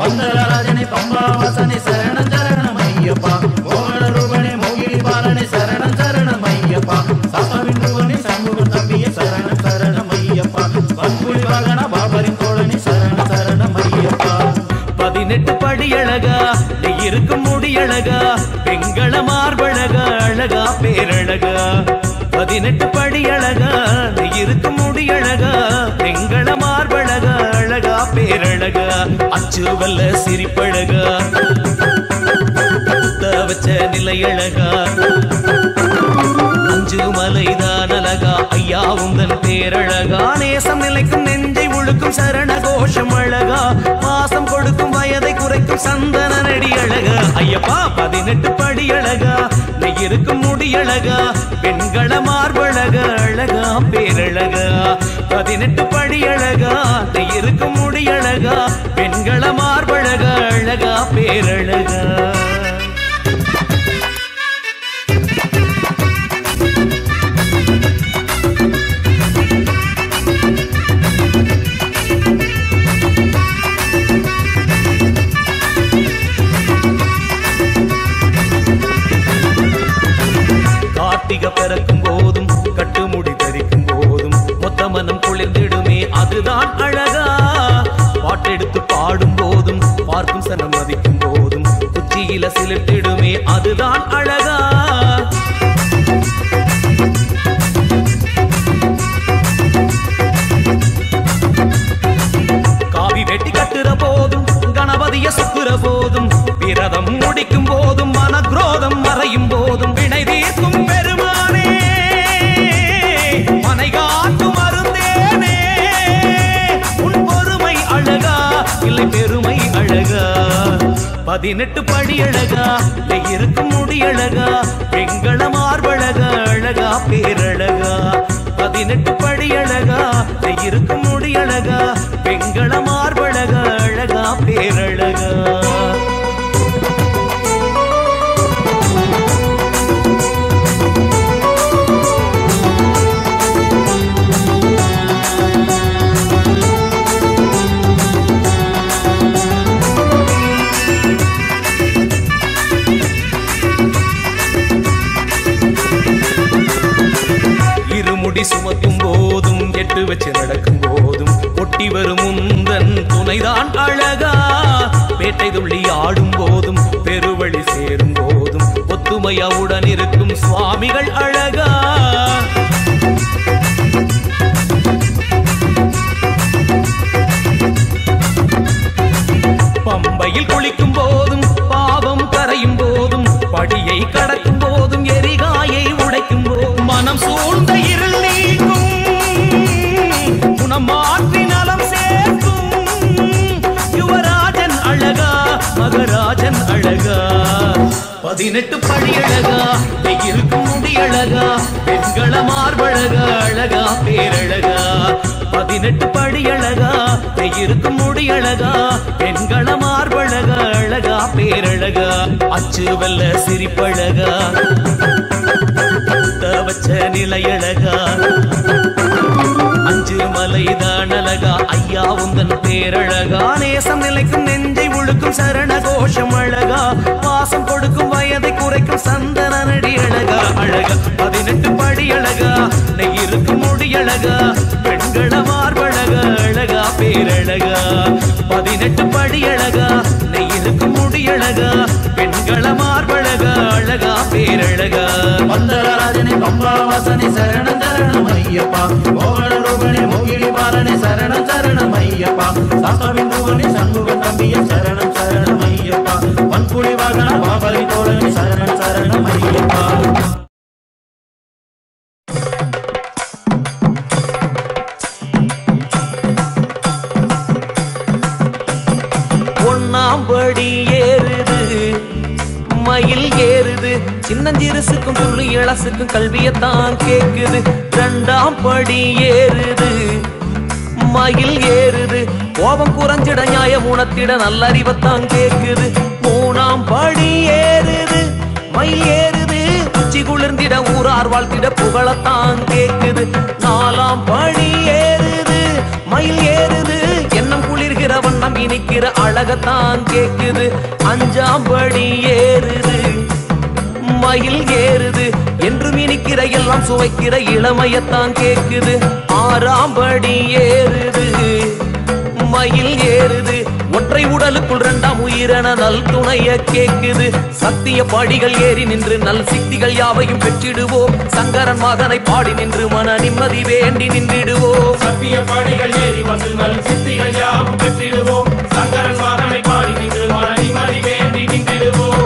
பந்தரராஜனே பம்பாவாசனே சரணம் சரணம் ஐயப்பா மோகன ரூபனே மோகினி பாலனே சரணம் சரணம் ஐயப்பா சாஸ்தாவின் ரூபனே சண்முகன் தம்பியே சரணம் சரணம் ஐயப்பா பண்புலி வாகன பாபரின் தோழனே சரணம் சரணம் ஐயப்பா பதினெட்டு படி அழகா நீ இருக்கும் முடி அழகா பெங்கள மார்பழகா அழகா பேரழகா பதினெட்டு படி அழகா நீ இருக்கும் முடி அழகா பெங்கள மார்பழகா அழகா பேரழகா அச்சு வல்ல சிரிப்பழகா குத்த வச்ச நிலை அழகா அஞ்சு மலைதான் அழகா ஐயா உந்தன் பேரழகா நேசம் நிலைக்கும் நெஞ்சை உழுக்கும் சரண கோஷம் அழகா பாசம் கொடுக்கும் வயதை குறைக்கும் சந்தன நடி அழகா ஐயப்பா பதினெட்டு படி அழகா நீ இருக்கும் முடி அழகா பெண்கள மார்பழகா அழகா பேரழகா பதினெட்டு படி அழகா நீ இருக்கும் முடி அழகா பெண்கள மார்பழகா அழகா பேரழகா கார்த்திக பிறக்கும் போதும் கட்டுமுடி தரிக்கும் போதும் மொத்த மனம் குளிர்ந்திடுமே அதுதான் அழகா பாட்டெடுத்து பாடும் போதும் பார்க்கும் சனம் மதிக்கும் போதும் உச்சியில சிலிர்த்திடுமே அதுதான் அழகா காவி வெட்டி கட்டுற போதும் கணபதிய சுத்துற போதும் விரதம் முடிக்கும் போதும் மனக்ரோதம் மறையும் போதும் வினை தீர்க்கும் பெருமானே மனை காட்டும் அருந்தேனே உன் பொறுமை அழகா இல்லை பெருமை அழகா பதினெட்டு படி அழகா இல்லை இருக்கும் முடி அழகா பெண்கள மார்பழகா அழகா பேரழகா பதினெட்டு படி அழகா இல்லை இருக்கும் முடி அழகா பெண்கள மார்பழகா அழகா பேரழகா இருமுடி சுமக்கும் போதும் எட்டு வச்சு நடக்கும் போதும் ஒட்டி வரும் முந்தன் துணைதான் அழகா பேட்டை துள்ளி ஆடும் போதும் பெருவழி சேரும் போதும் ஒத்துமையாவுடன் இருக்கும் சுவாமிகள் அழகா பம்பையில் குளிக்கும் போதும் பாவம் கரையும் போதும் படியை கடக்கும் போதும் எரிகாயை உடைக்கும் போதும் மனம் சூழ்ந்த இருள் நீக்கும் குணம் மாற்றி நலம் சேர்க்கும் யுவராஜன் அழகா மகராஜன் அழகா பதினெட்டு படி அழகா நீ இருக்கும் முடி அழகா பெண்கள மார்பழகா அழகா பேரழகா பதினெட்டு படி அழகா நீ இருக்கும் முடி அழகா பெண்கள மார்பழகா அழகா பேரழகா அச்சு வெல்ல சிரிப்பழகா குத்த வச்ச நிலையழகா அஞ்சு மலைதான் அழகா ஐயா உந்தன் பேரழகா நேசம் நிலைக்கும் நெஞ்சை உழுக்கும் சரண கோஷம் அழகா பாசம் கொடுக்கும் வயதை குறைக்கும் சந்தன நடி அழகா அழகா பதினெட்டு படி அழகா நெய் இருக்கும் முடி அழகா பெண்கள மார்பழகா அழகா பேரழகா பதினெட்டு படி அழகா நெய் இருக்கும் முடி அழகா பெண்கள மார்பழகா அழகா பேரழகா பந்தரராஜனே பம்பாவாசனே சரணம் சரணம் ஐயப்பா மோகன ரூபனே மோகினி பாலனே சரணம் சரணம் ஐயப்பா சாஸ்தாவின் ரூபனே சண்முகன் தம்பியே சரணம் சரணம் ஐயப்பா பண்புலி வாகன பாபரி தோழனே சரணம் சரணம் ஐயப்பா ஒன்னாம் படி ஏறுது மயில் ஏறுது சின்னஞ்சிறுசுக்கும் புள்ளி இளசுக்கும் கல்வியத்தான் கேக்குது ரெண்டாம் படி ஏறுது மயில் ஏறுது கோபம் குறைஞ்சிட நியாயம் உணர்த்திட நல்லறிவத்தான் கேக்குது மூணாம் படி ஏறுது மயில் ஏறுது உச்சி குளிர்ந்திட ஊரார் வாழ்த்திட புகழத்தான் கேக்குது நாலாம் படி ஏறுது மயில் ஏறுது எண்ணம் குளிர்கிற வண்ணம் இனிக்கிற வைக்கிற அழகத்தான் கேக்குது அஞ்சாம் படி ஏறுது மயில் ஏறுது என்று மினிக்கிற எல்லாம் சுவைக்கிற இளமையத்தான் கேக்குது ஆறாம் படி ஏறுது மயில் ஏறுது ஒற்றை உடலுக்குள் இரண்டாம் உயிரென நல் துணைய கேக்குது சத்திய படிகள் ஏறி நின்று நல் சித்திகள் யாவையும் பெற்றிடுவோம் சங்கரன் மகனை பாடி நின்று மன நிம்மதி வேண்டி நின்றிடுவோம் சத்திய பாடிகள் ஏறி வந்து நல் சித்திகள் யாவும் பெற்றிடுவோம் சங்கரன் மகனை பாடி நின்று மன நிம்மதி வேண்டி நின்றிடுவோம்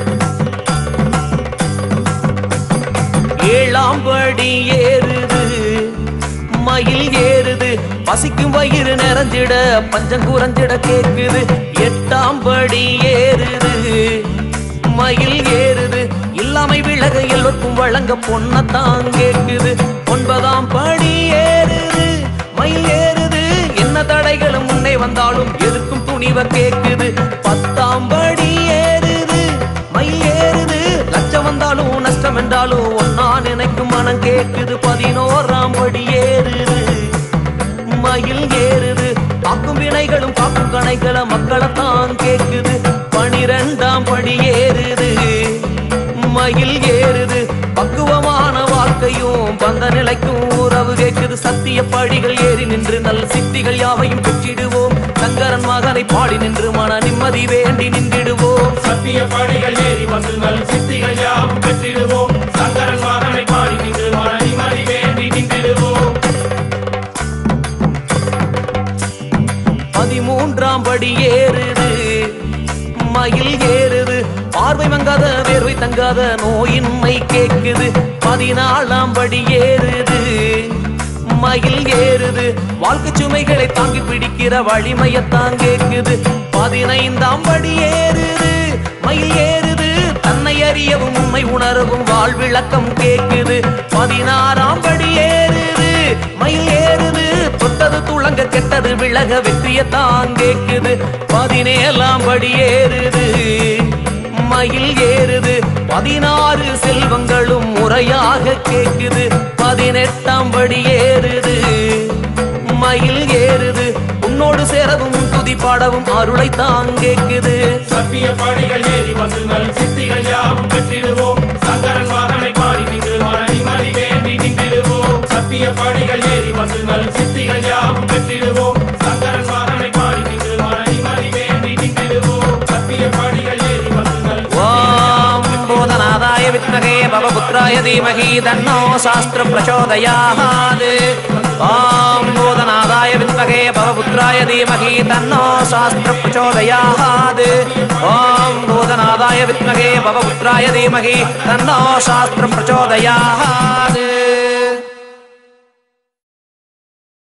ஏழாம் படி ஏறுது மயில் ஏறுது பசிக்கும் வயிறு நிறைஞ்சிட பஞ்சம் குறைஞ்சிட கேக்குது எட்டாம் படி ஏறுது மயில் ஏறுது இல்லாமை விலக எல்லோருக்கும் வழங்க பொண்ணத்தான் கேக்குது ஒன்பதாம் படி ஏறுது மயில் ஏறுது என்ன தடைகளும் முன்னே வந்தாலும் எதுக்கும் துணிவ கேக்குது பத்தாம் படி ஏறுது மயில் ஏறுது லட்சம் வந்தாலும் நஷ்டம் என்றாலும் ஒன்னா நினைக்கும் மனம் கேக்குது பதினோராம் படி ஏறுது மயில் ஏறுது காக்கும் வினைகளும் காக்கும் கணைகளை மக்களைத்தான் கேக்குது பனிரெண்டாம் படி ஏறுது மயில் ஏறுது பக்குவமான வாழ்க்கையும் பந்த நிலைக்கும் உறவு கேக்குது சத்திய படிகள் ஏறி நின்று நல்ல சித்திகள் யாவையும் பெற்றிடுவோம் சங்கரன் மகனை பாடி நின்று மன நிம்மதி வேண்டி நின்றிடுவோம் சத்திய பாடிகள் ஏறி வந்து நல் சித்திகள் யாவும் பெற்றிடுவோம் சங்கரன் மகனை பாடி நின்று மன நிம்மதி வேண்டி நின்றிடுவோம் பதிமூன்றாம் படி ஏறுது மயில் ஏறுது பார்வை மங்காத வேர்வை தங்காத நோயின்மை கேக்குது பதினாலாம் படி ஏறுது மயில் ஏறுது வாழ்க்கை சுமைகளை தாங்கி பிடிக்கிற வலிமையத்தான் கேக்குது பதினைந்தாம் படி ஏறுது மயில் ஏறுது தன்னை அறியவும் உண்மை உணரவும் வாழ்விளக்கம் கேக்குது பதினாறாம் படி ஏறுது மயில் ஏறுது தொட்டது துளங்க கெட்டது விலக வெற்றியத்தான் கேக்குது பதினேழாம் படி ஏறுது மயில் ஏறுது பதினாறு செல்வங்களும் முறையாக கேக்குது பதினெட்டாம் படி ஏறுது மயில் ஏறுது உன்னோடு சேரவும் உன் துதி பாடவும் அருளை தான் கேக்குது சத்திய பாடிகள் ஏறி வந்து நல் சித்திகள் யாவும் பெற்றிடுவோம் சங்கரன் மகனை பாடி நின்று மன நிம்மதி வேண்டி நின்றிடுவோம் சத்திய பாடிகள் ஏறி வந்து நல் சித்திகள் யாவும் பெற்றிடுவோம் சங்கரன் மகனை பாடி நின்று மன நிம்மதி வேண்டி நின்றிடுவோம் சத்திய பாடிகள் ஏறி வந்து நல் ஓம் பூதநாதாய வித்மகே பவபுத்ராய தீமஹி தன்னோ சாஸ்திர பிரச்சோதயாத் ஓம் பூதநாதாய வித்மகே பவபுத்ராய தீமஹி தன்னோ சாஸ்திர பிரச்சோதயாத் ஓம் பூதநாதாய வித்மகே பவபுத்ராய தீமஹி தன்னோ சாஸ்திர பிரச்சோதயாத்